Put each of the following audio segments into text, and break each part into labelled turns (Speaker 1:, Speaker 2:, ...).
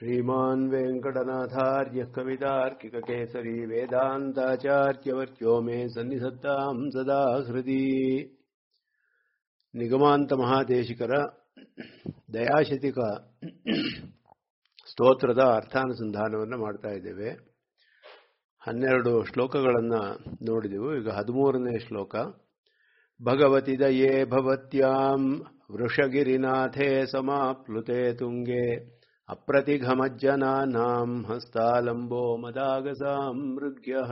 Speaker 1: श्रीमान् वेङ्कटनाथार्यः कवितार्किककेसरी वेदान्ताचार्यवर्त्यो मे सन्निधत्ताम् सदा हृदि ನಿಗಮಾಂತ ಮಹಾದೇಶಿಕರ ದಯಾಶತಿಕ ಸ್ತೋತ್ರದ ಅರ್ಥಾನುಸಂಧಾನವನ್ನು ಮಾಡ್ತಾ ಇದ್ದೇವೆ ಹನ್ನೆರಡು ಶ್ಲೋಕಗಳನ್ನು ನೋಡಿದೆವು ಈಗ ಹದಿಮೂರನೇ ಶ್ಲೋಕ ಭಗವತಿ ದಯೇ ಭವತ್ಯಾಂ ವೃಷಗಿರಿನಾಥೇ ಸಮಾಪ್ಲುತೆ ತುಂಗೆ ಅಪ್ರತಿಘಮಜ್ಜನಾನಾಂ ಹಸ್ತಾಲಂಬೋ ಮದಾಗಸಾಂ ಮೃಗ್ಯ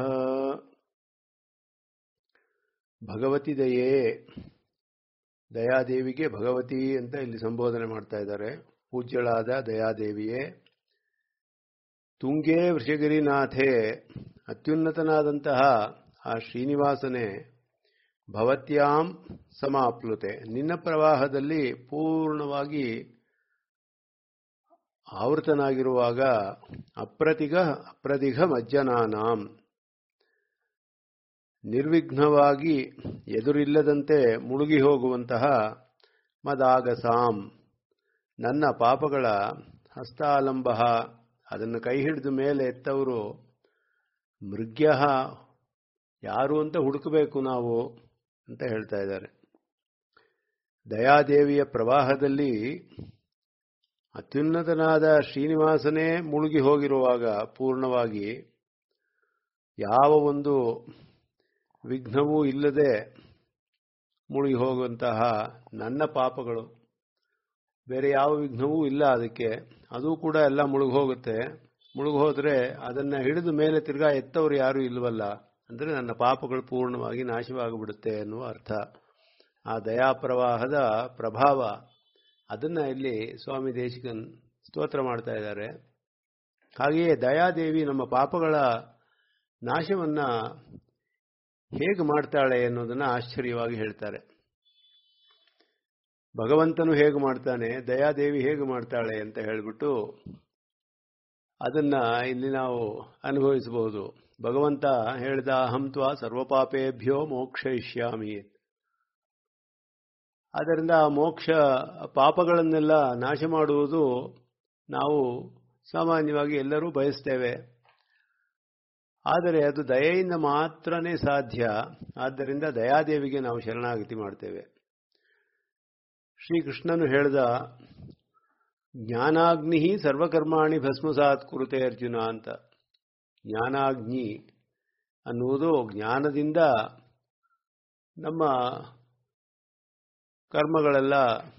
Speaker 1: ಭಗವತಿ ದಯೇ ದಯಾದೇವಿಗೆ ಭಗವತಿ ಅಂತ ಇಲ್ಲಿ ಸಂಬೋಧನೆ ಮಾಡ್ತಾ ಇದ್ದಾರೆ ಪೂಜ್ಯಳಾದ ದಯಾದೇವಿಯೇ ತುಂಗೇ ವೃಷಗಿರಿನಾಥೆ ಅತ್ಯುನ್ನತನಾದಂತಹ ಆ ಶ್ರೀನಿವಾಸನೇ ಭವತ್ಯಾಂ ಸಮಾಪ್ಲುತೆ ನಿನ್ನ ಪ್ರವಾಹದಲ್ಲಿ ಪೂರ್ಣವಾಗಿ ಆವೃತನಾಗಿರುವಾಗ ಅಪ್ರತಿಗ ಅಪ್ರತಿಘ ಮಜ್ಜನಾನಾಂ ನಿರ್ವಿಘ್ನವಾಗಿ ಎದುರಿಲ್ಲದಂತೆ ಮುಳುಗಿ ಹೋಗುವಂತಹ ಮದಾಗಸಾಂ ನನ್ನ ಪಾಪಗಳ ಹಸ್ತಾಲಂಬ ಅದನ್ನು ಕೈ ಹಿಡಿದು ಮೇಲೆ ಎತ್ತವರು ಮೃಗ್ಯ ಯಾರು ಅಂತ ಹುಡುಕಬೇಕು ನಾವು ಅಂತ ಹೇಳ್ತಾ ಇದ್ದಾರೆ ದಯಾದೇವಿಯ ಪ್ರವಾಹದಲ್ಲಿ ಅತ್ಯುನ್ನತನಾದ ಶ್ರೀನಿವಾಸನೇ ಮುಳುಗಿ ಹೋಗಿರುವಾಗ ಪೂರ್ಣವಾಗಿ ಯಾವ ಒಂದು ವಿಘ್ನವೂ ಇಲ್ಲದೆ ಮುಳುಗಿ ಹೋಗುವಂತಹ ನನ್ನ ಪಾಪಗಳು ಬೇರೆ ಯಾವ ವಿಘ್ನವೂ ಇಲ್ಲ ಅದಕ್ಕೆ ಅದು ಕೂಡ ಎಲ್ಲ ಮುಳುಗಿ ಹೋಗುತ್ತೆ ಮುಳುಗಿ ಹೋದರೆ ಅದನ್ನು ಹಿಡಿದು ಮೇಲೆ ತಿರ್ಗಾ ಎತ್ತವರು ಯಾರೂ ಇಲ್ವಲ್ಲ ಅಂದರೆ ನನ್ನ ಪಾಪಗಳು ಪೂರ್ಣವಾಗಿ ನಾಶವಾಗಿಬಿಡುತ್ತೆ ಎನ್ನುವ ಅರ್ಥ ಆ ದಯಾಪ್ರವಾಹದ ಪ್ರಭಾವ ಅದನ್ನು ಇಲ್ಲಿ ಸ್ವಾಮಿ ದೇಶಿಕನ್ ಸ್ತೋತ್ರ ಮಾಡ್ತಾ ಇದ್ದಾರೆ ಹಾಗೆಯೇ ದಯಾದೇವಿ ನಮ್ಮ ಪಾಪಗಳ ನಾಶವನ್ನು ಹೇಗೆ ಮಾಡ್ತಾಳೆ ಅನ್ನೋದನ್ನ ಆಶ್ಚರ್ಯವಾಗಿ ಹೇಳ್ತಾರೆ ಭಗವಂತನು ಹೇಗೆ ಮಾಡ್ತಾನೆ ದಯಾದೇವಿ ಹೇಗೆ ಮಾಡ್ತಾಳೆ ಅಂತ ಹೇಳಿಬಿಟ್ಟು ಅದನ್ನ ಇಲ್ಲಿ ನಾವು ಅನುಭವಿಸಬಹುದು ಭಗವಂತ ಹೇಳಿದ ಅಹಂತ್ವ ಸರ್ವಪಾಪೇಭ್ಯೋ ಮೋಕ್ಷಯಿಷ್ಯಾಮಿ ಆದ್ದರಿಂದ ಮೋಕ್ಷ ಪಾಪಗಳನ್ನೆಲ್ಲ ನಾಶ ಮಾಡುವುದು ನಾವು ಸಾಮಾನ್ಯವಾಗಿ ಎಲ್ಲರೂ ಬಯಸ್ತೇವೆ ಆದರೆ ಅದು ದಯೆಯಿಂದ ಮಾತ್ರನೇ ಸಾಧ್ಯ ಆದ್ದರಿಂದ ದಯಾದೇವಿಗೆ ನಾವು ಶರಣಾಗತಿ ಮಾಡ್ತೇವೆ ಶ್ರೀಕೃಷ್ಣನು ಹೇಳಿದ ಜ್ಞಾನಾಗ್ನಿ ಸರ್ವಕರ್ಮಾಣಿ ಭಸ್ಮಸಾತ್ ಕುರುತೆ ಅರ್ಜುನ ಅಂತ ಜ್ಞಾನಾಗ್ನಿ ಅನ್ನುವುದು ಜ್ಞಾನದಿಂದ ನಮ್ಮ ಕರ್ಮಗಳೆಲ್ಲ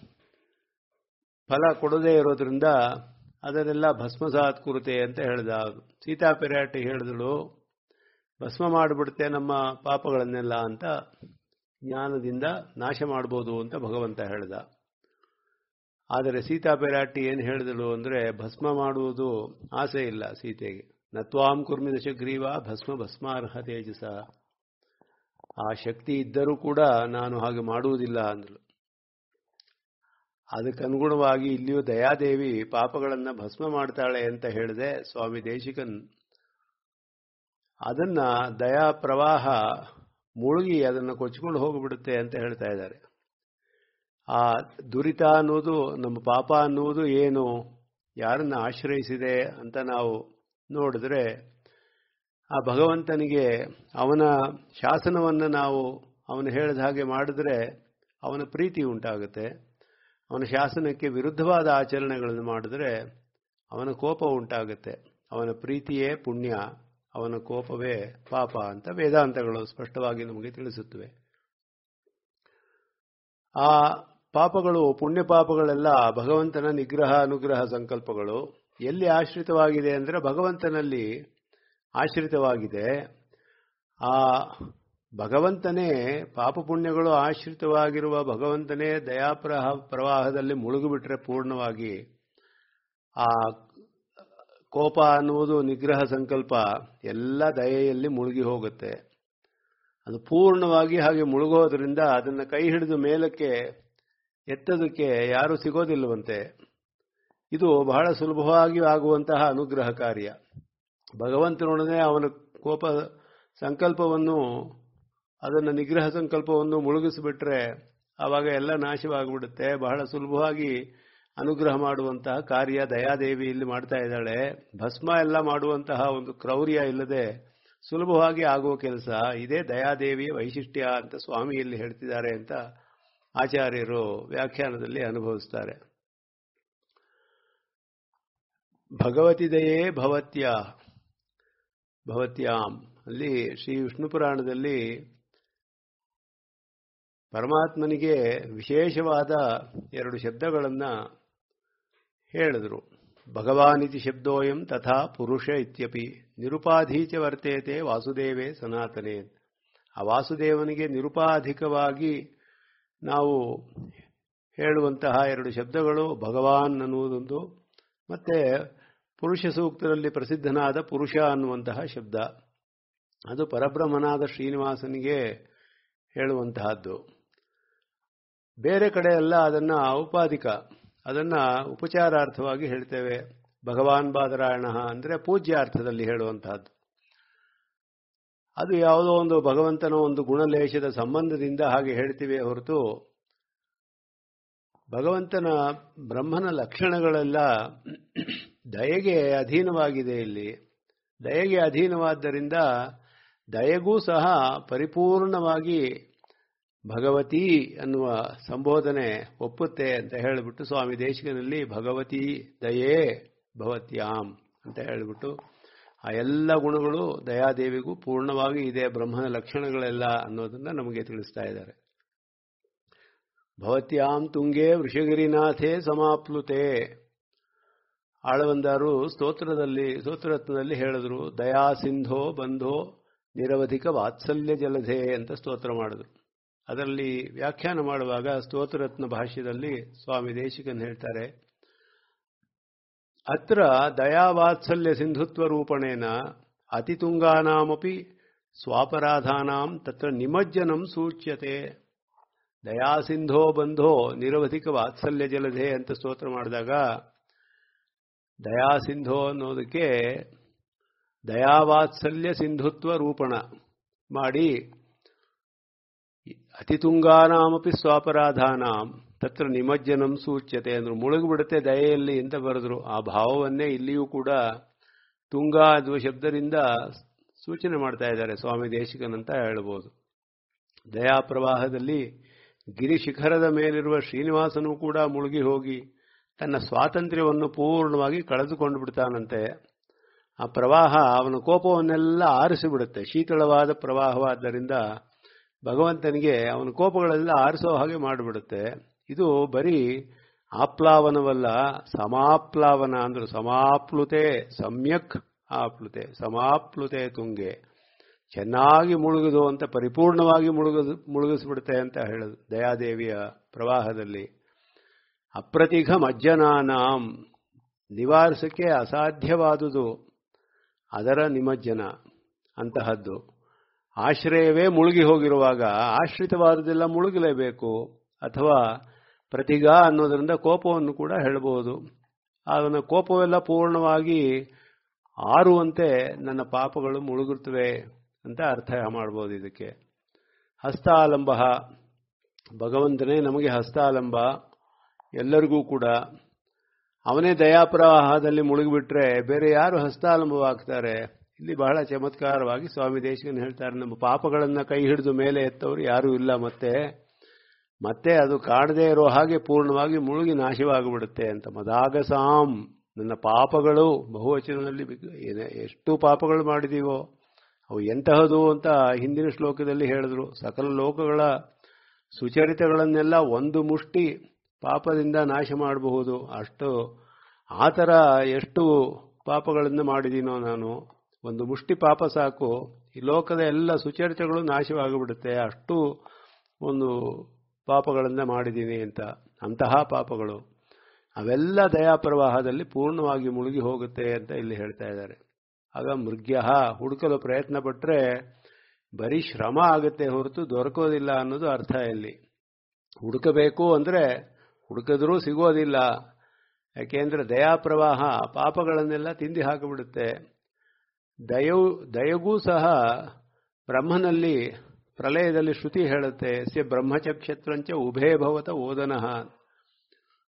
Speaker 1: ಫಲ ಕೊಡದೇ ಇರೋದ್ರಿಂದ ಅದನ್ನೆಲ್ಲ ಭಸ್ಮಸಾತ್ ಕುರುತೆ ಅಂತ ಹೇಳ್ದ ಸೀತಾ ಪೆರಾಟಿ ಹೇಳಿದಳು ಭಸ್ಮ ಮಾಡಿಬಿಡುತ್ತೆ ನಮ್ಮ ಪಾಪಗಳನ್ನೆಲ್ಲ ಅಂತ ಜ್ಞಾನದಿಂದ ನಾಶ ಮಾಡ್ಬೋದು ಅಂತ ಭಗವಂತ ಹೇಳ್ದ ಆದರೆ ಸೀತಾ ಪೆರಾಟಿ ಏನು ಹೇಳಿದಳು ಅಂದರೆ ಭಸ್ಮ ಮಾಡುವುದು ಆಸೆ ಇಲ್ಲ ಸೀತೆಗೆ ನತ್ವಾಂ ಕುರ್ಮಿ ದಶಗ್ರೀವ ಭಸ್ಮ ಭಸ್ಮಾರ್ಹ ತೇಜಸ ಆ ಶಕ್ತಿ ಇದ್ದರೂ ಕೂಡ ನಾನು ಹಾಗೆ ಮಾಡುವುದಿಲ್ಲ ಅಂದಳು ಅದಕ್ಕನುಗುಣವಾಗಿ ಇಲ್ಲಿಯೂ ದಯಾದೇವಿ ಪಾಪಗಳನ್ನು ಭಸ್ಮ ಮಾಡ್ತಾಳೆ ಅಂತ ಹೇಳಿದೆ ಸ್ವಾಮಿ ದೇಶಿಕನ್ ಅದನ್ನ ದಯಾ ಪ್ರವಾಹ ಮುಳುಗಿ ಅದನ್ನು ಕೊಚ್ಚಿಕೊಂಡು ಹೋಗಿಬಿಡುತ್ತೆ ಅಂತ ಹೇಳ್ತಾ ಇದ್ದಾರೆ ಆ ದುರಿತ ಅನ್ನೋದು ನಮ್ಮ ಪಾಪ ಅನ್ನುವುದು ಏನು ಯಾರನ್ನ ಆಶ್ರಯಿಸಿದೆ ಅಂತ ನಾವು ನೋಡಿದ್ರೆ ಆ ಭಗವಂತನಿಗೆ ಅವನ ಶಾಸನವನ್ನು ನಾವು ಅವನು ಹೇಳಿದ ಹಾಗೆ ಮಾಡಿದ್ರೆ ಅವನ ಪ್ರೀತಿ ಉಂಟಾಗುತ್ತೆ ಅವನ ಶಾಸನಕ್ಕೆ ವಿರುದ್ಧವಾದ ಆಚರಣೆಗಳನ್ನು ಮಾಡಿದ್ರೆ ಅವನ ಕೋಪ ಉಂಟಾಗುತ್ತೆ ಅವನ ಪ್ರೀತಿಯೇ ಪುಣ್ಯ ಅವನ ಕೋಪವೇ ಪಾಪ ಅಂತ ವೇದಾಂತಗಳು ಸ್ಪಷ್ಟವಾಗಿ ನಮಗೆ ತಿಳಿಸುತ್ತವೆ ಆ ಪಾಪಗಳು ಪುಣ್ಯ ಪಾಪಗಳೆಲ್ಲ ಭಗವಂತನ ನಿಗ್ರಹ ಅನುಗ್ರಹ ಸಂಕಲ್ಪಗಳು ಎಲ್ಲಿ ಆಶ್ರಿತವಾಗಿದೆ ಅಂದರೆ ಭಗವಂತನಲ್ಲಿ ಆಶ್ರಿತವಾಗಿದೆ ಆ ಭಗವಂತನೇ ಪಾಪ ಪುಣ್ಯಗಳು ಆಶ್ರಿತವಾಗಿರುವ ಭಗವಂತನೇ ದಯಾಪ್ರಹ ಪ್ರವಾಹದಲ್ಲಿ ಮುಳುಗಿಬಿಟ್ರೆ ಪೂರ್ಣವಾಗಿ ಆ ಕೋಪ ಅನ್ನುವುದು ನಿಗ್ರಹ ಸಂಕಲ್ಪ ಎಲ್ಲ ದಯೆಯಲ್ಲಿ ಮುಳುಗಿ ಹೋಗುತ್ತೆ ಅದು ಪೂರ್ಣವಾಗಿ ಹಾಗೆ ಮುಳುಗೋದ್ರಿಂದ ಅದನ್ನು ಕೈ ಹಿಡಿದು ಮೇಲಕ್ಕೆ ಎತ್ತೋದಕ್ಕೆ ಯಾರೂ ಸಿಗೋದಿಲ್ಲವಂತೆ ಇದು ಬಹಳ ಸುಲಭವಾಗಿ ಆಗುವಂತಹ ಅನುಗ್ರಹ ಕಾರ್ಯ ಭಗವಂತನೊಡನೆ ಅವನ ಕೋಪ ಸಂಕಲ್ಪವನ್ನು ಅದನ್ನು ನಿಗ್ರಹ ಸಂಕಲ್ಪವನ್ನು ಮುಳುಗಿಸಿಬಿಟ್ರೆ ಆವಾಗ ಎಲ್ಲ ನಾಶವಾಗಿಬಿಡುತ್ತೆ ಬಹಳ ಸುಲಭವಾಗಿ ಅನುಗ್ರಹ ಮಾಡುವಂತಹ ಕಾರ್ಯ ದಯಾದೇವಿ ಇಲ್ಲಿ ಮಾಡ್ತಾ ಇದ್ದಾಳೆ ಭಸ್ಮ ಎಲ್ಲ ಮಾಡುವಂತಹ ಒಂದು ಕ್ರೌರ್ಯ ಇಲ್ಲದೆ ಸುಲಭವಾಗಿ ಆಗುವ ಕೆಲಸ ಇದೇ ದಯಾದೇವಿಯ ವೈಶಿಷ್ಟ್ಯ ಅಂತ ಸ್ವಾಮಿ ಇಲ್ಲಿ ಹೇಳ್ತಿದ್ದಾರೆ ಅಂತ ಆಚಾರ್ಯರು ವ್ಯಾಖ್ಯಾನದಲ್ಲಿ ಅನುಭವಿಸ್ತಾರೆ ಭಗವತಿ ದಯೇ ಭವತ್ಯ ಭವತ್ಯಾಂ ಅಲ್ಲಿ ಶ್ರೀ ವಿಷ್ಣು ಪುರಾಣದಲ್ಲಿ ಪರಮಾತ್ಮನಿಗೆ ವಿಶೇಷವಾದ ಎರಡು ಶಬ್ದಗಳನ್ನು ಹೇಳಿದರು ಭಗವಾನಿತಿ ಶಬ್ದೋಯಂ ತಥಾ ಪುರುಷ ಇತ್ಯಪಿ ನಿರುಪಾಧೀಚ ವರ್ತೇತೆ ವಾಸುದೇವೇ ಸನಾತನೇ ಆ ವಾಸುದೇವನಿಗೆ ನಿರುಪಾಧಿಕವಾಗಿ ನಾವು ಹೇಳುವಂತಹ ಎರಡು ಶಬ್ದಗಳು ಭಗವಾನ್ ಅನ್ನುವುದೊಂದು ಮತ್ತೆ ಪುರುಷ ಸೂಕ್ತದಲ್ಲಿ ಪ್ರಸಿದ್ಧನಾದ ಪುರುಷ ಅನ್ನುವಂತಹ ಶಬ್ದ ಅದು ಪರಬ್ರಹ್ಮನಾದ ಶ್ರೀನಿವಾಸನಿಗೆ ಹೇಳುವಂತಹದ್ದು ಬೇರೆ ಕಡೆ ಎಲ್ಲ ಅದನ್ನ ಔಪಾಧಿಕ ಅದನ್ನ ಉಪಚಾರಾರ್ಥವಾಗಿ ಹೇಳ್ತೇವೆ ಭಗವಾನ್ ಬಾದರಾಯಣ ಅಂದರೆ ಪೂಜ್ಯಾರ್ಥದಲ್ಲಿ ಹೇಳುವಂತಹದ್ದು ಅದು ಯಾವುದೋ ಒಂದು ಭಗವಂತನ ಒಂದು ಗುಣಲೇಶದ ಸಂಬಂಧದಿಂದ ಹಾಗೆ ಹೇಳ್ತೀವಿ ಹೊರತು ಭಗವಂತನ ಬ್ರಹ್ಮನ ಲಕ್ಷಣಗಳೆಲ್ಲ ದಯೆಗೆ ಅಧೀನವಾಗಿದೆ ಇಲ್ಲಿ ದಯೆಗೆ ಅಧೀನವಾದ್ದರಿಂದ ದಯೆಗೂ ಸಹ ಪರಿಪೂರ್ಣವಾಗಿ ಭಗವತಿ ಅನ್ನುವ ಸಂಬೋಧನೆ ಒಪ್ಪುತ್ತೆ ಅಂತ ಹೇಳಿಬಿಟ್ಟು ಸ್ವಾಮಿ ದೇಶಿಕನಲ್ಲಿ ಭಗವತಿ ದಯೇ ಭವತ್ಯಾಂ ಅಂತ ಹೇಳಿಬಿಟ್ಟು ಆ ಎಲ್ಲ ಗುಣಗಳು ದಯಾದೇವಿಗೂ ಪೂರ್ಣವಾಗಿ ಇದೆ ಬ್ರಹ್ಮನ ಲಕ್ಷಣಗಳೆಲ್ಲ ಅನ್ನೋದನ್ನ ನಮಗೆ ತಿಳಿಸ್ತಾ ಇದ್ದಾರೆ ಭವತ್ಯಾಂ ತುಂಗೆ ವೃಷಗಿರಿನಾಥೇ ಸಮಾಪ್ಲುತೆ ಆಳವಂದಾರು ಸ್ತೋತ್ರದಲ್ಲಿ ಸ್ತೋತ್ರರತ್ನದಲ್ಲಿ ಹೇಳಿದ್ರು ದಯಾ ಸಿಂಧೋ ಬಂಧೋ ನಿರವಧಿಕ ವಾತ್ಸಲ್ಯ ಜಲಧೆ ಅಂತ ಸ್ತೋತ್ರ ಮಾಡಿದ್ರು ಅದರಲ್ಲಿ ವ್ಯಾಖ್ಯಾನ ಮಾಡುವಾಗ ಸ್ತೋತ್ರರತ್ನ ಭಾಷ್ಯದಲ್ಲಿ ಸ್ವಾಮಿ ದೇಶಿಕನ್ ಹೇಳ್ತಾರೆ ಅತ್ರ ದಯಾವಾತ್ಸಲ್ಯ ಸಿಂಧುತ್ವ ರೂಪಣೇನ ಅತಿತುಂಗಾನಾಮಪಿ ಸ್ವಾಪರಾಧಾನಾಂ ತತ್ರ ನಿಮಜ್ಜನಂ ಸೂಚ್ಯತೆ ದಯಾಸಿಂಧೋ ಬಂಧೋ ನಿರವಧಿಕ ವಾತ್ಸಲ್ಯ ಜಲಧೆ ಅಂತ ಸ್ತೋತ್ರ ಮಾಡಿದಾಗ ದಯಾಸಿಂಧೋ ಅನ್ನೋದಕ್ಕೆ ದಯಾವಾತ್ಸಲ್ಯ ಸಿಂಧುತ್ವ ರೂಪಣ ಮಾಡಿ ಅತಿತುಂಗಾನಾಮಪಿ ಸ್ವಾಪರಾಧಾನಾಂ ತತ್ರ ನಿಮಜ್ಜನಂ ಸೂಚ್ಯತೆ ಅಂದ್ರು ಮುಳುಗಿಬಿಡುತ್ತೆ ದಯೆಯಲ್ಲಿ ಅಂತ ಬರೆದ್ರು ಆ ಭಾವವನ್ನೇ ಇಲ್ಲಿಯೂ ಕೂಡ ತುಂಗ ಅನ್ನುವ ಶಬ್ದದಿಂದ ಸೂಚನೆ ಮಾಡ್ತಾ ಇದ್ದಾರೆ ಸ್ವಾಮಿ ದೇಶಿಕನಂತ ಹೇಳ್ಬೋದು ದಯಾ ಪ್ರವಾಹದಲ್ಲಿ ಗಿರಿಶಿಖರದ ಮೇಲಿರುವ ಶ್ರೀನಿವಾಸನೂ ಕೂಡ ಮುಳುಗಿ ಹೋಗಿ ತನ್ನ ಸ್ವಾತಂತ್ರ್ಯವನ್ನು ಪೂರ್ಣವಾಗಿ ಕಳೆದುಕೊಂಡು ಬಿಡ್ತಾನಂತೆ ಆ ಪ್ರವಾಹ ಅವನ ಕೋಪವನ್ನೆಲ್ಲ ಆರಿಸಿಬಿಡುತ್ತೆ ಶೀತಳವಾದ ಪ್ರವಾಹವಾದ್ದರಿಂದ ಭಗವಂತನಿಗೆ ಅವನ ಕೋಪಗಳೆಲ್ಲ ಆರಿಸೋ ಹಾಗೆ ಮಾಡಿಬಿಡುತ್ತೆ ಇದು ಬರೀ ಆಪ್ಲಾವನವಲ್ಲ ಸಮಾಪ್ಲಾವನ ಅಂದ್ರೆ ಸಮಾಪ್ಲುತೆ ಸಮ್ಯಕ್ ಆಪ್ಲುತೆ ಸಮಾಪ್ಲುತೆ ತುಂಗೆ ಚೆನ್ನಾಗಿ ಮುಳುಗುದು ಅಂತ ಪರಿಪೂರ್ಣವಾಗಿ ಮುಳುಗದು ಮುಳುಗಿಸ್ಬಿಡುತ್ತೆ ಅಂತ ಹೇಳೋದು ದಯಾದೇವಿಯ ಪ್ರವಾಹದಲ್ಲಿ ಅಪ್ರತಿಘ ಮಜ್ಜನಾನಾಂ ನಿವಾರಿಸಕ್ಕೆ ಅಸಾಧ್ಯವಾದುದು ಅದರ ನಿಮಜ್ಜನ ಅಂತಹದ್ದು ಆಶ್ರಯವೇ ಮುಳುಗಿ ಹೋಗಿರುವಾಗ ಆಶ್ರಿತವಾದುದೆಲ್ಲ ಮುಳುಗಲೇಬೇಕು ಅಥವಾ ಪ್ರತಿಗಾ ಅನ್ನೋದರಿಂದ ಕೋಪವನ್ನು ಕೂಡ ಹೇಳಬಹುದು ಅವನ ಕೋಪವೆಲ್ಲ ಪೂರ್ಣವಾಗಿ ಆರುವಂತೆ ನನ್ನ ಪಾಪಗಳು ಮುಳುಗುತ್ತವೆ ಅಂತ ಅರ್ಥ ಮಾಡ್ಬೋದು ಇದಕ್ಕೆ ಹಸ್ತಾಲಂಬ ಭಗವಂತನೇ ನಮಗೆ ಹಸ್ತಾಲಂಬ ಎಲ್ಲರಿಗೂ ಕೂಡ ಅವನೇ ದಯಾಪ್ರವಾಹದಲ್ಲಿ ಮುಳುಗಿಬಿಟ್ರೆ ಬೇರೆ ಯಾರು ಹಸ್ತಾಲಂಬವಾಗ್ತಾರೆ ಇಲ್ಲಿ ಬಹಳ ಚಮತ್ಕಾರವಾಗಿ ಸ್ವಾಮಿ ದೇಶಕನ್ ಹೇಳ್ತಾರೆ ನಮ್ಮ ಪಾಪಗಳನ್ನ ಕೈ ಹಿಡಿದು ಮೇಲೆ ಎತ್ತವರು ಯಾರೂ ಇಲ್ಲ ಮತ್ತೆ ಮತ್ತೆ ಅದು ಕಾಣದೇ ಇರೋ ಹಾಗೆ ಪೂರ್ಣವಾಗಿ ಮುಳುಗಿ ನಾಶವಾಗಿಬಿಡುತ್ತೆ ಅಂತ ಮದಾಗಸಾಂ ನನ್ನ ಪಾಪಗಳು ಬಹುವಚನದಲ್ಲಿ ಎಷ್ಟು ಪಾಪಗಳು ಮಾಡಿದೀವೋ ಅವು ಎಂತಹದು ಅಂತ ಹಿಂದಿನ ಶ್ಲೋಕದಲ್ಲಿ ಹೇಳಿದ್ರು ಸಕಲ ಲೋಕಗಳ ಸುಚರಿತಗಳನ್ನೆಲ್ಲ ಒಂದು ಮುಷ್ಟಿ ಪಾಪದಿಂದ ನಾಶ ಮಾಡಬಹುದು ಅಷ್ಟು ಆ ಥರ ಎಷ್ಟು ಪಾಪಗಳನ್ನು ಮಾಡಿದೀನೋ ನಾನು ಒಂದು ಮುಷ್ಟಿ ಪಾಪ ಸಾಕು ಈ ಲೋಕದ ಎಲ್ಲ ಸುಚರಿತಗಳು ನಾಶವಾಗಿಬಿಡುತ್ತೆ ಅಷ್ಟು ಒಂದು ಪಾಪಗಳನ್ನು ಮಾಡಿದ್ದೀನಿ ಅಂತ ಅಂತಹ ಪಾಪಗಳು ಅವೆಲ್ಲ ದಯಾಪ್ರವಾಹದಲ್ಲಿ ಪೂರ್ಣವಾಗಿ ಮುಳುಗಿ ಹೋಗುತ್ತೆ ಅಂತ ಇಲ್ಲಿ ಹೇಳ್ತಾ ಇದ್ದಾರೆ ಆಗ ಮೃಗ್ಯ ಹುಡುಕಲು ಪ್ರಯತ್ನ ಪಟ್ಟರೆ ಬರೀ ಶ್ರಮ ಆಗುತ್ತೆ ಹೊರತು ದೊರಕೋದಿಲ್ಲ ಅನ್ನೋದು ಅರ್ಥ ಇಲ್ಲಿ ಹುಡುಕಬೇಕು ಅಂದರೆ ಹುಡುಕಿದ್ರೂ ಸಿಗೋದಿಲ್ಲ ಯಾಕೆಂದ್ರೆ ದಯಾಪ್ರವಾಹ ಪಾಪಗಳನ್ನೆಲ್ಲ ತಿಂದಿ ಹಾಕಿಬಿಡುತ್ತೆ ದಯವು ದಯಗೂ ಸಹ ಬ್ರಹ್ಮನಲ್ಲಿ ಪ್ರಲಯದಲ್ಲಿ ಶ್ರುತಿ ಹೇಳುತ್ತೆ ಸ್ಯ ಬ್ರಹ್ಮಚಕ್ಷತ್ರಂಚ ಉಭಯ ಭವತ ಓದನಃ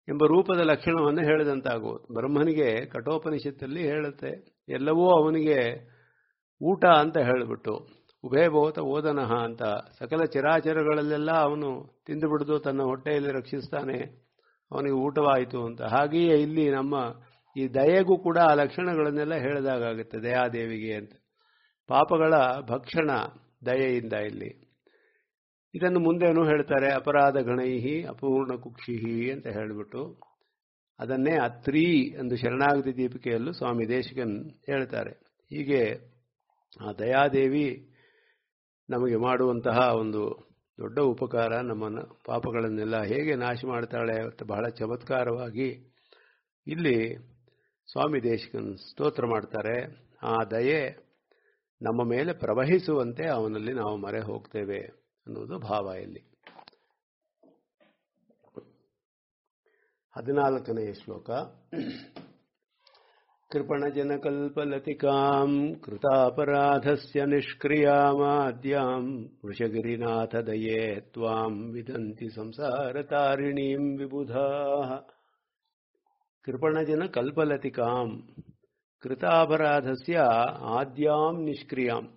Speaker 1: ಎಂಬ ರೂಪದ ಲಕ್ಷಣವನ್ನು ಹೇಳಿದಂತಾಗುವುದು ಬ್ರಹ್ಮನಿಗೆ ಕಠೋಪನಿಷತ್ತಲ್ಲಿ ಹೇಳುತ್ತೆ ಎಲ್ಲವೂ ಅವನಿಗೆ ಊಟ ಅಂತ ಹೇಳಿಬಿಟ್ಟು ಉಭಯಭೂತ ಓದನಃ ಅಂತ ಸಕಲ ಚಿರಾಚರಗಳಲ್ಲೆಲ್ಲ ಅವನು ತಿಂದು ಬಿಡುದು ತನ್ನ ಹೊಟ್ಟೆಯಲ್ಲಿ ರಕ್ಷಿಸ್ತಾನೆ ಅವನಿಗೆ ಊಟವಾಯಿತು ಅಂತ ಹಾಗೆಯೇ ಇಲ್ಲಿ ನಮ್ಮ ಈ ದಯೆಗೂ ಕೂಡ ಆ ಲಕ್ಷಣಗಳನ್ನೆಲ್ಲ ಹೇಳಿದಾಗುತ್ತೆ ದಯಾದೇವಿಗೆ ಅಂತ ಪಾಪಗಳ ಭಕ್ಷಣ ದಯೆಯಿಂದ ಇಲ್ಲಿ ಇದನ್ನು ಮುಂದೇನು ಹೇಳ್ತಾರೆ ಅಪರಾಧ ಗಣೈಹಿ ಅಪೂರ್ಣ ಕುಕ್ಷಿಹಿ ಅಂತ ಹೇಳಿಬಿಟ್ಟು ಅದನ್ನೇ ಅತ್ರಿ ಎಂದು ಶರಣಾಗತಿ ದೀಪಿಕೆಯಲ್ಲೂ ಸ್ವಾಮಿ ದೇಶಿಕನ್ ಹೇಳ್ತಾರೆ ಹೀಗೆ ಆ ದಯಾದೇವಿ ನಮಗೆ ಮಾಡುವಂತಹ ಒಂದು ದೊಡ್ಡ ಉಪಕಾರ ನಮ್ಮನ್ನು ಪಾಪಗಳನ್ನೆಲ್ಲ ಹೇಗೆ ನಾಶ ಮಾಡ್ತಾಳೆ ಅಂತ ಬಹಳ ಚಮತ್ಕಾರವಾಗಿ ಇಲ್ಲಿ ಸ್ವಾಮಿ ದೇಶಿಕನ್ ಸ್ತೋತ್ರ ಮಾಡ್ತಾರೆ ಆ ದಯೆ ನಮ್ಮ ಮೇಲೆ ಪ್ರವಹಿಸುವಂತೆ ಅವನಲ್ಲಿ ನಾವು ಮರೆ ಹೋಗ್ತೇವೆ ಅನ್ನೋದು ಭಾವ ಇಲ್ಲಿ ಹದಿನಾಲ್ಕನೆಯ ಶ್ಲೋಕ कृपणजनकल्पलतिकाम् कृतापराधस्य निष्क्रियामाद्याम् वृषगिरिनाथदये त्वाम् विदन्ति संसारतारिणीम् विबुधाः कृपणजनकल्पलतिकाम् कृतापराधस्य आद्याम् निष्क्रियाम्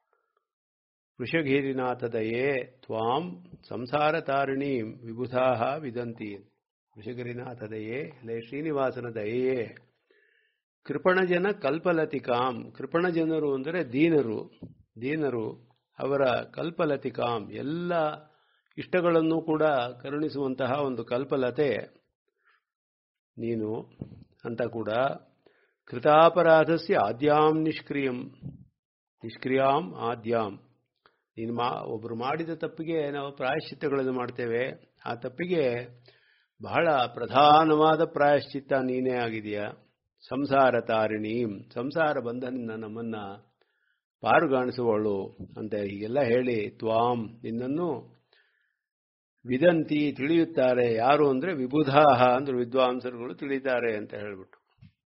Speaker 1: वृषगिरिनाथदये त्वाम् संसारतारिणीम् विबुधाः विदन्ति ವೃಷಗಿರಿನಾಥದಯೇ ಲೇ ಶ್ರೀನಿವಾಸನ ದಯೆಯೇ ಕೃಪಣಜನ ಕಲ್ಪಲತಿಕಾಂ ಕೃಪಣಜನರು ಅಂದರೆ ದೀನರು ದೀನರು ಅವರ ಕಲ್ಪಲತಿಕಾಂ ಎಲ್ಲ ಇಷ್ಟಗಳನ್ನು ಕೂಡ ಕರುಣಿಸುವಂತಹ ಒಂದು ಕಲ್ಪಲತೆ ನೀನು ಅಂತ ಕೂಡ ಕೃತಾಪರಾಧಸ್ಯ ಆದ್ಯಾಂ ನಿಷ್ಕ್ರಿಯಂ ನಿಷ್ಕ್ರಿಯಾಂ ಆದ್ಯಾಂ ನೀನು ಮಾ ಒಬ್ಬರು ಮಾಡಿದ ತಪ್ಪಿಗೆ ನಾವು ಪ್ರಾಯಶ್ಚಿತ್ತಗಳನ್ನು ಮಾಡ್ತೇವೆ ಆ ತಪ್ಪಿಗೆ ಬಹಳ ಪ್ರಧಾನವಾದ ಪ್ರಾಯಶ್ಚಿತ್ತ ನೀನೇ ಆಗಿದೆಯಾ ಸಂಸಾರ ತಾರಿಣಿ ಸಂಸಾರ ಬಂಧನಿಂದ ನಮ್ಮನ್ನ ಪಾರುಗಾಣಿಸುವವಳು ಅಂತ ಹೀಗೆಲ್ಲ ಹೇಳಿ ತ್ವಾಂ ನಿನ್ನನ್ನು ವಿದಂತಿ ತಿಳಿಯುತ್ತಾರೆ ಯಾರು ಅಂದ್ರೆ ವಿಬುಧಾಹ ಅಂದ್ರೆ ವಿದ್ವಾಂಸರುಗಳು ತಿಳಿತಾರೆ ಅಂತ ಹೇಳ್ಬಿಟ್ಟು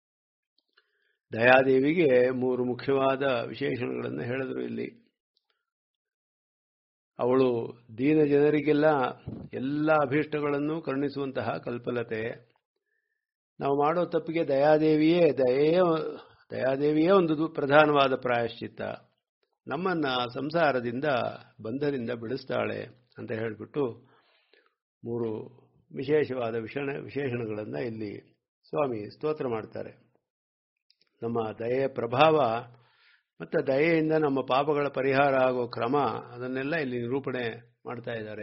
Speaker 1: ದಯಾದೇವಿಗೆ ಮೂರು ಮುಖ್ಯವಾದ ವಿಶೇಷಣಗಳನ್ನು ಹೇಳಿದ್ರು ಇಲ್ಲಿ ಅವಳು ದೀನ ಜನರಿಗೆಲ್ಲ ಎಲ್ಲ ಅಭೀಷ್ಟಗಳನ್ನು ಕರುಣಿಸುವಂತಹ ಕಲ್ಪಲತೆ ನಾವು ಮಾಡೋ ತಪ್ಪಿಗೆ ದಯಾದೇವಿಯೇ ದಯೆಯೇ ದಯಾದೇವಿಯೇ ಒಂದು ಪ್ರಧಾನವಾದ ಪ್ರಾಯಶ್ಚಿತ್ತ ನಮ್ಮನ್ನ ಸಂಸಾರದಿಂದ ಬಂಧನಿಂದ ಬಿಡಿಸ್ತಾಳೆ ಅಂತ ಹೇಳಿಬಿಟ್ಟು ಮೂರು ವಿಶೇಷವಾದ ವಿಷಣ ವಿಶೇಷಣಗಳನ್ನು ಇಲ್ಲಿ ಸ್ವಾಮಿ ಸ್ತೋತ್ರ ಮಾಡ್ತಾರೆ ನಮ್ಮ ದಯೆಯ ಪ್ರಭಾವ ಮತ್ತು ದಯೆಯಿಂದ ನಮ್ಮ ಪಾಪಗಳ ಪರಿಹಾರ ಆಗೋ ಕ್ರಮ ಅದನ್ನೆಲ್ಲ ಇಲ್ಲಿ ನಿರೂಪಣೆ ಮಾಡ್ತಾ ಇದ್ದಾರೆ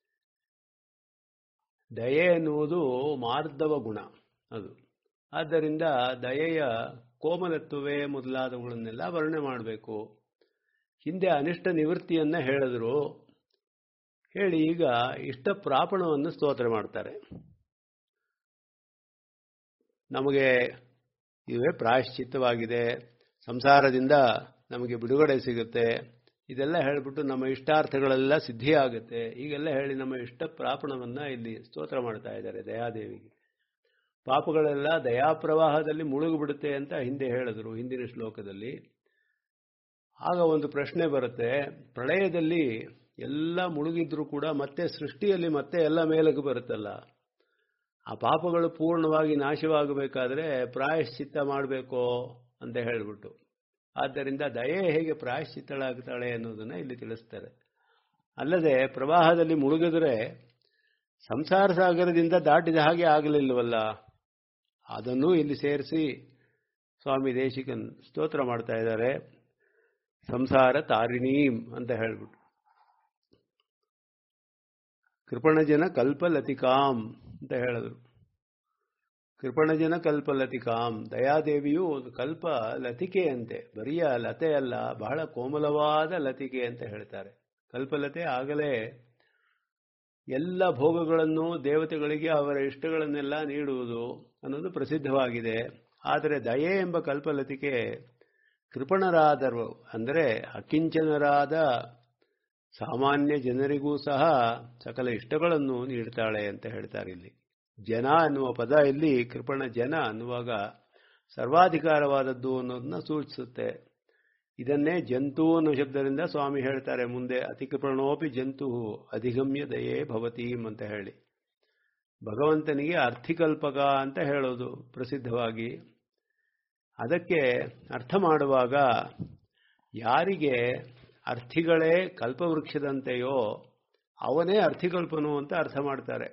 Speaker 1: ದಯೆ ಎನ್ನುವುದು ಮಾರ್ಧವ ಗುಣ ಅದು ಆದ್ದರಿಂದ ದಯೆಯ ಕೋಮಲತ್ವವೇ ಮೊದಲಾದವುಗಳನ್ನೆಲ್ಲ ವರ್ಣನೆ ಮಾಡಬೇಕು ಹಿಂದೆ ಅನಿಷ್ಟ ನಿವೃತ್ತಿಯನ್ನ ಹೇಳಿದ್ರು ಹೇಳಿ ಈಗ ಇಷ್ಟ ಪ್ರಾಪಣವನ್ನು ಸ್ತೋತ್ರ ಮಾಡ್ತಾರೆ ನಮಗೆ ಇವೇ ಪ್ರಾಯಶ್ಚಿತ್ತವಾಗಿದೆ ಸಂಸಾರದಿಂದ ನಮಗೆ ಬಿಡುಗಡೆ ಸಿಗುತ್ತೆ ಇದೆಲ್ಲ ಹೇಳಿಬಿಟ್ಟು ನಮ್ಮ ಇಷ್ಟಾರ್ಥಗಳೆಲ್ಲ ಸಿದ್ಧಿಯಾಗುತ್ತೆ ಈಗೆಲ್ಲ ಹೇಳಿ ನಮ್ಮ ಇಷ್ಟ ಪ್ರಾಪಣವನ್ನ ಇಲ್ಲಿ ಸ್ತೋತ್ರ ಮಾಡ್ತಾ ಇದ್ದಾರೆ ದಯಾದೇವಿಗೆ ಪಾಪಗಳೆಲ್ಲ ದಯಾಪ್ರವಾಹದಲ್ಲಿ ಮುಳುಗಿಬಿಡುತ್ತೆ ಅಂತ ಹಿಂದೆ ಹೇಳಿದ್ರು ಹಿಂದಿನ ಶ್ಲೋಕದಲ್ಲಿ ಆಗ ಒಂದು ಪ್ರಶ್ನೆ ಬರುತ್ತೆ ಪ್ರಳಯದಲ್ಲಿ ಎಲ್ಲ ಮುಳುಗಿದ್ರು ಕೂಡ ಮತ್ತೆ ಸೃಷ್ಟಿಯಲ್ಲಿ ಮತ್ತೆ ಎಲ್ಲ ಮೇಲಕ್ಕೆ ಬರುತ್ತಲ್ಲ ಆ ಪಾಪಗಳು ಪೂರ್ಣವಾಗಿ ನಾಶವಾಗಬೇಕಾದ್ರೆ ಪ್ರಾಯಶ್ಚಿತ್ತ ಮಾಡಬೇಕೋ ಅಂತ ಹೇಳಿಬಿಟ್ಟು ಆದ್ದರಿಂದ ದಯೆ ಹೇಗೆ ಪ್ರಾಯಶ್ಚಿತ್ತಳಾಗ್ತಾಳೆ ಅನ್ನೋದನ್ನ ಇಲ್ಲಿ ತಿಳಿಸ್ತಾರೆ ಅಲ್ಲದೆ ಪ್ರವಾಹದಲ್ಲಿ ಮುಳುಗಿದ್ರೆ ಸಂಸಾರ ಸಾಗರದಿಂದ ದಾಟಿದ ಹಾಗೆ ಆಗಲಿಲ್ಲವಲ್ಲ ಅದನ್ನು ಇಲ್ಲಿ ಸೇರಿಸಿ ಸ್ವಾಮಿ ದೇಶಿಕನ್ ಸ್ತೋತ್ರ ಮಾಡ್ತಾ ಇದ್ದಾರೆ ಸಂಸಾರ ತಾರಿಣೀಂ ಅಂತ ಹೇಳ್ಬಿಟ್ಟು ಕೃಪಣಜನ ಕಲ್ಪಲತಿಕಾಂ ಅಂತ ಹೇಳಿದ್ರು ಕೃಪಣಜನ ಕಲ್ಪಲತಿಕಾಂ ದಯಾದೇವಿಯು ಒಂದು ಕಲ್ಪ ಲತಿಕೆಯಂತೆ ಬರಿಯ ಲತೆ ಅಲ್ಲ ಬಹಳ ಕೋಮಲವಾದ ಲತಿಕೆ ಅಂತ ಹೇಳ್ತಾರೆ ಕಲ್ಪಲತೆ ಆಗಲೇ ಎಲ್ಲ ಭೋಗಗಳನ್ನು ದೇವತೆಗಳಿಗೆ ಅವರ ಇಷ್ಟಗಳನ್ನೆಲ್ಲ ನೀಡುವುದು ಅನ್ನೋದು ಪ್ರಸಿದ್ಧವಾಗಿದೆ ಆದರೆ ದಯೆ ಎಂಬ ಕಲ್ಪಲತಿಕೆ ಕೃಪಣರಾದರು ಅಂದರೆ ಅಕಿಂಚನರಾದ ಸಾಮಾನ್ಯ ಜನರಿಗೂ ಸಹ ಸಕಲ ಇಷ್ಟಗಳನ್ನು ನೀಡ್ತಾಳೆ ಅಂತ ಹೇಳ್ತಾರೆ ಇಲ್ಲಿ ಜನ ಅನ್ನುವ ಪದ ಇಲ್ಲಿ ಕೃಪಣ ಜನ ಅನ್ನುವಾಗ ಸರ್ವಾಧಿಕಾರವಾದದ್ದು ಅನ್ನೋದನ್ನ ಸೂಚಿಸುತ್ತೆ ಇದನ್ನೇ ಜಂತು ಅನ್ನೋ ಶಬ್ದದಿಂದ ಸ್ವಾಮಿ ಹೇಳ್ತಾರೆ ಮುಂದೆ ಅತಿ ಕೃಪಣೋಪಿ ಜಂತು ಅಧಿಗಮ್ಯ ದಯೇ ಭವತೀಂ ಅಂತ ಹೇಳಿ ಭಗವಂತನಿಗೆ ಅರ್ಥಿಕಲ್ಪಕ ಅಂತ ಹೇಳೋದು ಪ್ರಸಿದ್ಧವಾಗಿ ಅದಕ್ಕೆ ಅರ್ಥ ಮಾಡುವಾಗ ಯಾರಿಗೆ ಅರ್ಥಿಗಳೇ ಕಲ್ಪವೃಕ್ಷದಂತೆಯೋ ಅವನೇ ಅರ್ಥಿಕಲ್ಪನು ಅಂತ ಅರ್ಥ ಮಾಡ್ತಾರೆ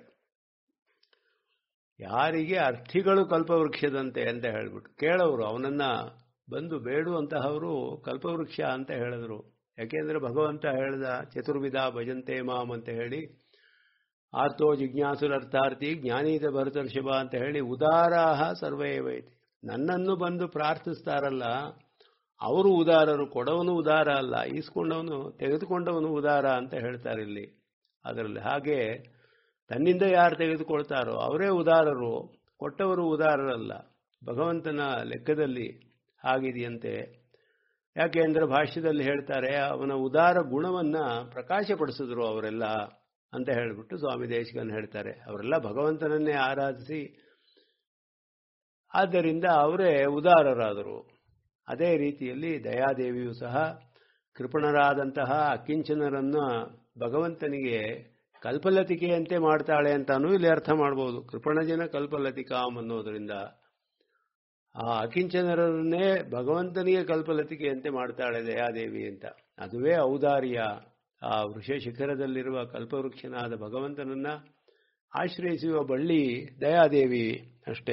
Speaker 1: ಯಾರಿಗೆ ಅರ್ಥಿಗಳು ಕಲ್ಪವೃಕ್ಷದಂತೆ ಅಂತ ಹೇಳ್ಬಿಟ್ಟು ಕೇಳೋರು ಅವನನ್ನ ಬಂದು ಬೇಡುವಂತಹವರು ಕಲ್ಪವೃಕ್ಷ ಅಂತ ಹೇಳಿದ್ರು ಯಾಕೆಂದ್ರೆ ಭಗವಂತ ಹೇಳ್ದ ಚತುರ್ವಿಧ ಭಜಂತೆ ಮಾಮ್ ಅಂತ ಹೇಳಿ ಆರ್ತೋ ಜಿಜ್ಞಾಸುರರ್ಥಾರ್ಥಿ ಜ್ಞಾನೀತ ಭರತರ್ಷಭ ಅಂತ ಹೇಳಿ ಉದಾರಾಹ ಸರ್ವೇವೈತಿ ನನ್ನನ್ನು ಬಂದು ಪ್ರಾರ್ಥಿಸ್ತಾರಲ್ಲ ಅವರು ಉದಾರರು ಕೊಡವನು ಉದಾರ ಅಲ್ಲ ಈಸ್ಕೊಂಡವನು ತೆಗೆದುಕೊಂಡವನು ಉದಾರ ಅಂತ ಹೇಳ್ತಾರೆ ಇಲ್ಲಿ ಅದರಲ್ಲಿ ಹಾಗೆ ತನ್ನಿಂದ ಯಾರು ತೆಗೆದುಕೊಳ್ತಾರೋ ಅವರೇ ಉದಾರರು ಕೊಟ್ಟವರು ಉದಾರರಲ್ಲ ಭಗವಂತನ ಲೆಕ್ಕದಲ್ಲಿ ಆಗಿದೆಯಂತೆ ಯಾಕೆ ಅಂದರೆ ಭಾಷ್ಯದಲ್ಲಿ ಹೇಳ್ತಾರೆ ಅವನ ಉದಾರ ಗುಣವನ್ನ ಪ್ರಕಾಶಪಡಿಸಿದ್ರು ಅವರೆಲ್ಲ ಅಂತ ಹೇಳಿಬಿಟ್ಟು ಸ್ವಾಮಿ ದೇಶಿಕನ್ ಹೇಳ್ತಾರೆ ಅವರೆಲ್ಲ ಭಗವಂತನನ್ನೇ ಆರಾಧಿಸಿ ಆದ್ದರಿಂದ ಅವರೇ ಉದಾರರಾದರು ಅದೇ ರೀತಿಯಲ್ಲಿ ದಯಾದೇವಿಯು ಸಹ ಕೃಪಣರಾದಂತಹ ಅಕಿಂಚನರನ್ನ ಭಗವಂತನಿಗೆ ಕಲ್ಪಲತಿಕೆಯಂತೆ ಮಾಡ್ತಾಳೆ ಅಂತಾನೂ ಇಲ್ಲಿ ಅರ್ಥ ಮಾಡ್ಬೋದು ಕೃಪಣಜನ ಕಲ್ಪಲತಿಕಾಂ ಅನ್ನೋದರಿಂದ ಆ ಅಕಿಂಚನರನ್ನೇ ಭಗವಂತನಿಗೆ ಕಲ್ಪಲತಿಕೆಯಂತೆ ಮಾಡ್ತಾಳೆ ದಯಾದೇವಿ ಅಂತ ಅದುವೇ ಔದಾರ್ಯ ಆ ವೃಷ ಶಿಖರದಲ್ಲಿರುವ ಕಲ್ಪವೃಕ್ಷನಾದ ಭಗವಂತನನ್ನ ಆಶ್ರಯಿಸುವ ಬಳ್ಳಿ ದಯಾದೇವಿ ಅಷ್ಟೇ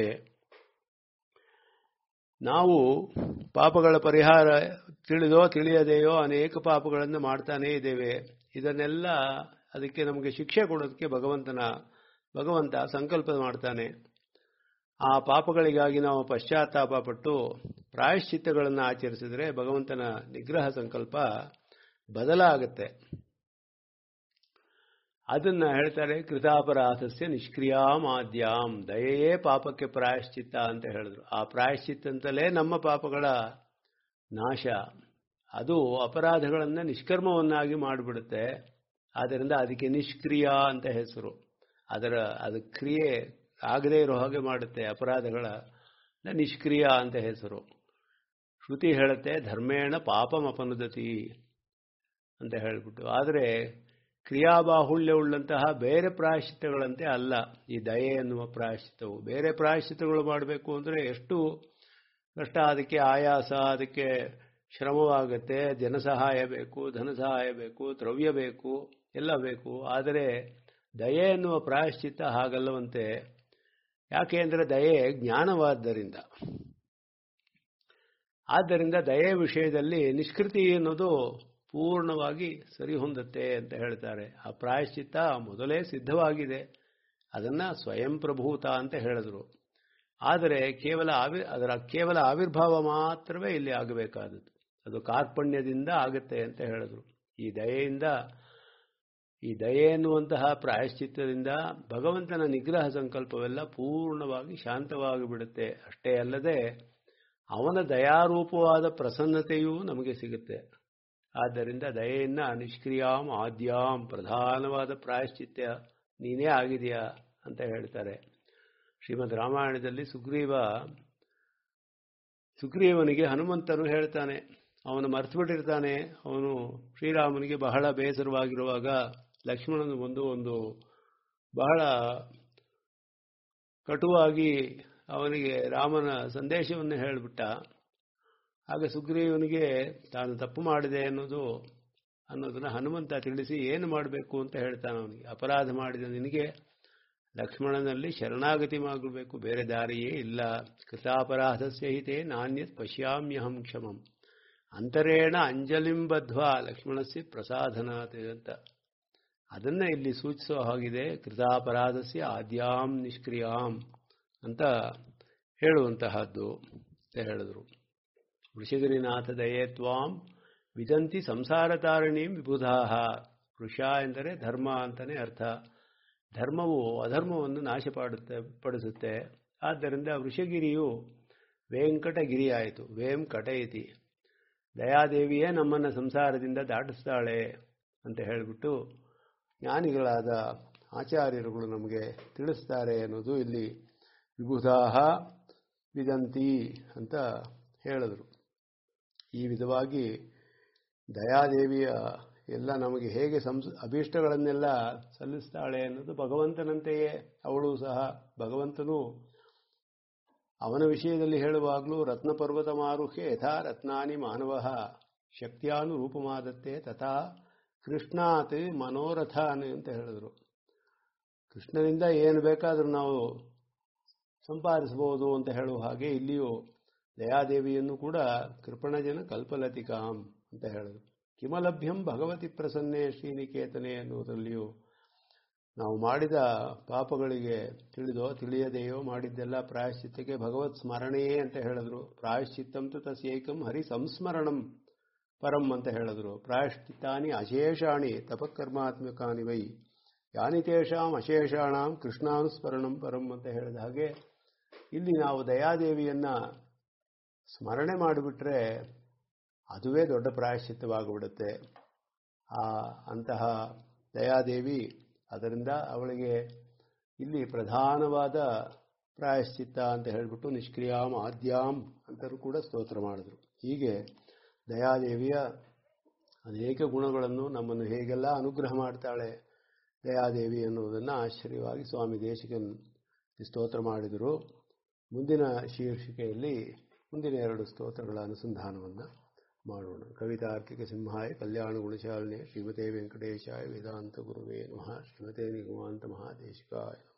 Speaker 1: ನಾವು ಪಾಪಗಳ ಪರಿಹಾರ ತಿಳಿದೋ ತಿಳಿಯದೆಯೋ ಅನೇಕ ಪಾಪಗಳನ್ನು ಮಾಡ್ತಾನೇ ಇದ್ದೇವೆ ಇದನ್ನೆಲ್ಲ ಅದಕ್ಕೆ ನಮಗೆ ಶಿಕ್ಷೆ ಕೊಡೋದಕ್ಕೆ ಭಗವಂತನ ಭಗವಂತ ಸಂಕಲ್ಪ ಮಾಡ್ತಾನೆ ಆ ಪಾಪಗಳಿಗಾಗಿ ನಾವು ಪಶ್ಚಾತ್ತಾಪ ಪಟ್ಟು ಪ್ರಾಯಶ್ಚಿತ್ತಗಳನ್ನು ಆಚರಿಸಿದರೆ ಭಗವಂತನ ನಿಗ್ರಹ ಸಂಕಲ್ಪ ಬದಲಾಗುತ್ತೆ ಅದನ್ನ ಹೇಳ್ತಾರೆ ಕೃತಾಪರಾಧಸ್ಯ ನಿಷ್ಕ್ರಿಯಾಮಾದ್ಯಾಂ ದಯೆಯೇ ಪಾಪಕ್ಕೆ ಪ್ರಾಯಶ್ಚಿತ್ತ ಅಂತ ಹೇಳಿದ್ರು ಆ ಪ್ರಾಯಶ್ಚಿತ್ತಂತಲೇ ನಮ್ಮ ಪಾಪಗಳ ನಾಶ ಅದು ಅಪರಾಧಗಳನ್ನು ನಿಷ್ಕರ್ಮವನ್ನಾಗಿ ಮಾಡಿಬಿಡುತ್ತೆ ಆದ್ದರಿಂದ ಅದಕ್ಕೆ ನಿಷ್ಕ್ರಿಯ ಅಂತ ಹೆಸರು ಅದರ ಅದು ಕ್ರಿಯೆ ಆಗದೇ ಇರೋ ಹಾಗೆ ಮಾಡುತ್ತೆ ಅಪರಾಧಗಳ ನಿಷ್ಕ್ರಿಯ ಅಂತ ಹೆಸರು ಶ್ರುತಿ ಹೇಳುತ್ತೆ ಧರ್ಮೇಣ ಪಾಪಮಪನುದತಿ ಅಂತ ಹೇಳಿಬಿಟ್ಟು ಆದರೆ ಕ್ರಿಯಾಬಾಹುಳ್ಯವುಳ್ಳಂತಹ ಬೇರೆ ಪ್ರಾಯಶ್ಚಿತ್ತಗಳಂತೆ ಅಲ್ಲ ಈ ದಯೆ ಎನ್ನುವ ಪ್ರಾಯಶ್ಚಿತ್ತವು ಬೇರೆ ಪ್ರಾಯಶ್ಚಿತ್ತಗಳು ಮಾಡಬೇಕು ಅಂದರೆ ಎಷ್ಟು ಕಷ್ಟ ಅದಕ್ಕೆ ಆಯಾಸ ಅದಕ್ಕೆ ಶ್ರಮವಾಗುತ್ತೆ ಜನಸಹಾಯ ಬೇಕು ಧನ ಸಹಾಯ ಬೇಕು ದ್ರವ್ಯ ಬೇಕು ಎಲ್ಲ ಬೇಕು ಆದರೆ ದಯೆ ಎನ್ನುವ ಪ್ರಾಯಶ್ಚಿತ್ತ ಹಾಗಲ್ಲವಂತೆ ಯಾಕೆ ಅಂದರೆ ದಯೆ ಜ್ಞಾನವಾದ್ದರಿಂದ ಆದ್ದರಿಂದ ದಯೆ ವಿಷಯದಲ್ಲಿ ನಿಷ್ಕೃತಿ ಅನ್ನೋದು ಪೂರ್ಣವಾಗಿ ಸರಿ ಹೊಂದುತ್ತೆ ಅಂತ ಹೇಳ್ತಾರೆ ಆ ಪ್ರಾಯಶ್ಚಿತ್ತ ಮೊದಲೇ ಸಿದ್ಧವಾಗಿದೆ ಅದನ್ನ ಸ್ವಯಂ ಪ್ರಭೂತ ಅಂತ ಹೇಳಿದ್ರು ಆದರೆ ಕೇವಲ ಆವಿ ಅದರ ಕೇವಲ ಆವಿರ್ಭಾವ ಮಾತ್ರವೇ ಇಲ್ಲಿ ಆಗಬೇಕಾದದ್ದು ಅದು ಕಾರ್ಪಣ್ಯದಿಂದ ಆಗುತ್ತೆ ಅಂತ ಹೇಳಿದ್ರು ಈ ದಯೆಯಿಂದ ಈ ದಯೆ ಎನ್ನುವಂತಹ ಪ್ರಾಯಶ್ಚಿತ್ತದಿಂದ ಭಗವಂತನ ನಿಗ್ರಹ ಸಂಕಲ್ಪವೆಲ್ಲ ಪೂರ್ಣವಾಗಿ ಶಾಂತವಾಗಿ ಬಿಡುತ್ತೆ ಅಷ್ಟೇ ಅಲ್ಲದೆ ಅವನ ದಯಾರೂಪವಾದ ಪ್ರಸನ್ನತೆಯೂ ನಮಗೆ ಸಿಗುತ್ತೆ ಆದ್ದರಿಂದ ದಯೆಯನ್ನ ನಿಷ್ಕ್ರಿಯಾಂ ಆದ್ಯಾಂ ಪ್ರಧಾನವಾದ ಪ್ರಾಯಶ್ಚಿತ್ಯ ನೀನೇ ಆಗಿದೆಯಾ ಅಂತ ಹೇಳ್ತಾರೆ ಶ್ರೀಮದ್ ರಾಮಾಯಣದಲ್ಲಿ ಸುಗ್ರೀವ ಸುಗ್ರೀವನಿಗೆ ಹನುಮಂತನು ಹೇಳ್ತಾನೆ ಅವನು ಮರೆತುಬಿಟ್ಟಿರ್ತಾನೆ ಅವನು ಶ್ರೀರಾಮನಿಗೆ ಬಹಳ ಬೇಸರವಾಗಿರುವಾಗ ಲಕ್ಷ್ಮಣನು ಬಂದು ಒಂದು ಬಹಳ ಕಟುವಾಗಿ ಅವನಿಗೆ ರಾಮನ ಸಂದೇಶವನ್ನು ಹೇಳಿಬಿಟ್ಟ ಆಗ ಸುಗ್ರೀವನಿಗೆ ತಾನು ತಪ್ಪು ಮಾಡಿದೆ ಅನ್ನೋದು ಅನ್ನೋದನ್ನ ಹನುಮಂತ ತಿಳಿಸಿ ಏನು ಮಾಡಬೇಕು ಅಂತ ಹೇಳ್ತಾನೆ ಅವನಿಗೆ ಅಪರಾಧ ಮಾಡಿದ ನಿನಗೆ ಲಕ್ಷ್ಮಣನಲ್ಲಿ ಶರಣಾಗತಿ ಮಾಡಬೇಕು ಬೇರೆ ದಾರಿಯೇ ಇಲ್ಲ ಕೃತಾಪರಾಧಸ್ಯ ಹಿತೆ ನಾಣ್ಯತ್ ಪಶ್ಯಾಮ್ಯಹಂ ಕ್ಷಮಂ ಅಂತರೇಣ ಅಂಜಲಿಂ ಬದ್ವಾ ಲಕ್ಷ್ಮಣಸ್ಯ ಪ್ರಸಾದನಾತ್ ಅಂತ ಅದನ್ನ ಇಲ್ಲಿ ಸೂಚಿಸೋ ಹಾಗಿದೆ ಕೃತಾಪರಾಧಸ್ಯ ಆದ್ಯಾಂ ನಿಷ್ಕ್ರಿಯಾಂ ಅಂತ ಹೇಳುವಂತಹದ್ದು ಅಂತ ಹೇಳಿದ್ರು ವೃಷಗಿರಿನಾಥ ದಯೇ ತ್ವಾಂ ವಿದಂತಿ ಸಂಸಾರ ತಾರಿಣೀಂ ವಿಬುಧಾಹ ವೃಷ ಎಂದರೆ ಧರ್ಮ ಅಂತಾನೆ ಅರ್ಥ ಧರ್ಮವು ಅಧರ್ಮವನ್ನು ನಾಶ ಮಾಡುತ್ತೆ ಪಡಿಸುತ್ತೆ ಆದ್ದರಿಂದ ವೃಷಗಿರಿಯು ವೆಂಕಟಗಿರಿ ಆಯಿತು ವೇಂ ಕಟಯತಿ ದಯಾದೇವಿಯೇ ನಮ್ಮನ್ನು ಸಂಸಾರದಿಂದ ದಾಟಿಸ್ತಾಳೆ ಅಂತ ಹೇಳಿಬಿಟ್ಟು ಜ್ಞಾನಿಗಳಾದ ಆಚಾರ್ಯರುಗಳು ನಮಗೆ ತಿಳಿಸ್ತಾರೆ ಅನ್ನೋದು ಇಲ್ಲಿ ವಿಬುಧಾಹ ವಿದಂತಿ ಅಂತ ಹೇಳಿದರು ಈ ವಿಧವಾಗಿ ದಯಾದೇವಿಯ ಎಲ್ಲ ನಮಗೆ ಹೇಗೆ ಸಂಸ್ ಅಭೀಷ್ಟಗಳನ್ನೆಲ್ಲ ಸಲ್ಲಿಸ್ತಾಳೆ ಅನ್ನೋದು ಭಗವಂತನಂತೆಯೇ ಅವಳು ಸಹ ಭಗವಂತನು ಅವನ ವಿಷಯದಲ್ಲಿ ಹೇಳುವಾಗಲೂ ರತ್ನ ಪರ್ವತ ಮಾರುಹ್ಯ ಯಥಾ ರತ್ನಾನಿ ಮಾನವ ಶಕ್ತಿಯಾನುರೂಪಮಾದತ್ತೆ ತಥಾ ಕೃಷ್ಣಾತ್ ಮನೋರಥಾನ್ ಅಂತ ಹೇಳಿದ್ರು ಕೃಷ್ಣನಿಂದ ಏನು ಬೇಕಾದರೂ ನಾವು ಸಂಪಾದಿಸಬಹುದು ಅಂತ ಹೇಳುವ ಹಾಗೆ ಇಲ್ಲಿಯೂ ದಯಾದೇವಿಯನ್ನು ಕೂಡ ಕೃಪಣಜನ ಕಲ್ಪಲತಿಕಾಂ ಅಂತ ಹೇಳಿದ್ರು ಕಿಮಲಭ್ಯಂ ಭಗವತಿ ಪ್ರಸನ್ನೆ ಶ್ರೀನಿಕೇತನೆ ಅನ್ನುವುದರಲ್ಲಿಯೂ ನಾವು ಮಾಡಿದ ಪಾಪಗಳಿಗೆ ತಿಳಿದೋ ತಿಳಿಯದೆಯೋ ಮಾಡಿದ್ದೆಲ್ಲ ಪ್ರಾಯಶ್ಚಿತ್ತಕ್ಕೆ ಭಗವತ್ ಸ್ಮರಣೆಯೇ ಅಂತ ಹೇಳಿದ್ರು ಪ್ರಾಯಶ್ಚಿತ್ತಂತು ತಸ್ಯೈಕಂ ಹರಿ ಸಂಸ್ಮರಣಂ ಪರಂ ಅಂತ ಹೇಳಿದ್ರು ಪ್ರಾಯಶ್ಚಿತ್ತಾನಿ ಅಶೇಷಾಣಿ ತಪಕರ್ಮಾತ್ಮಕಾನಿ ವೈ ಯಾನಿ ತೇಷಾಂ ಅಶೇಷಾಣಾಂ ಕೃಷ್ಣಾನುಸ್ಮರಣಂ ಪರಂ ಅಂತ ಹೇಳಿದ ಹಾಗೆ ಇಲ್ಲಿ ನಾವು ದಯಾದೇವಿಯನ್ನ ಸ್ಮರಣೆ ಮಾಡಿಬಿಟ್ರೆ ಅದುವೇ ದೊಡ್ಡ ಪ್ರಾಯಶ್ಚಿತ್ತವಾಗಿಬಿಡುತ್ತೆ ಆ ಅಂತಹ ದಯಾದೇವಿ ಅದರಿಂದ ಅವಳಿಗೆ ಇಲ್ಲಿ ಪ್ರಧಾನವಾದ ಪ್ರಾಯಶ್ಚಿತ್ತ ಅಂತ ಹೇಳಿಬಿಟ್ಟು ನಿಷ್ಕ್ರಿಯಾಂ ಆದ್ಯಾಂ ಅಂತಲೂ ಕೂಡ ಸ್ತೋತ್ರ ಮಾಡಿದ್ರು ಹೀಗೆ ದಯಾದೇವಿಯ ಅನೇಕ ಗುಣಗಳನ್ನು ನಮ್ಮನ್ನು ಹೇಗೆಲ್ಲ ಅನುಗ್ರಹ ಮಾಡ್ತಾಳೆ ದಯಾದೇವಿ ಅನ್ನುವುದನ್ನು ಆಶ್ಚರ್ಯವಾಗಿ ಸ್ವಾಮಿ ದೇಶಿಕನ್ ಸ್ತೋತ್ರ ಮಾಡಿದರು ಮುಂದಿನ ಶೀರ್ಷಿಕೆಯಲ್ಲಿ ಮುಂದಿನ ಎರಡು ಸ್ತೋತ್ರಗಳ ಅನುಸಂಧಾನವನ್ನು ಮಾಡೋಣ ಕವಿತಾರ್ಕಿಕ ಸಿಂಹಾಯ ಕಲ್ಯಾಣ ಗುಣಶಾಲಿನಿ ಶ್ರೀಮತೆ ವೆಂಕಟೇಶಾಯ ವೇದಾಂತ ಗುರುವೇ ನಮಃ ಶ್ರೀಮತೆ ನಿಗಮಾಂತ ಮಹಾದೇಶಿಕಾಯ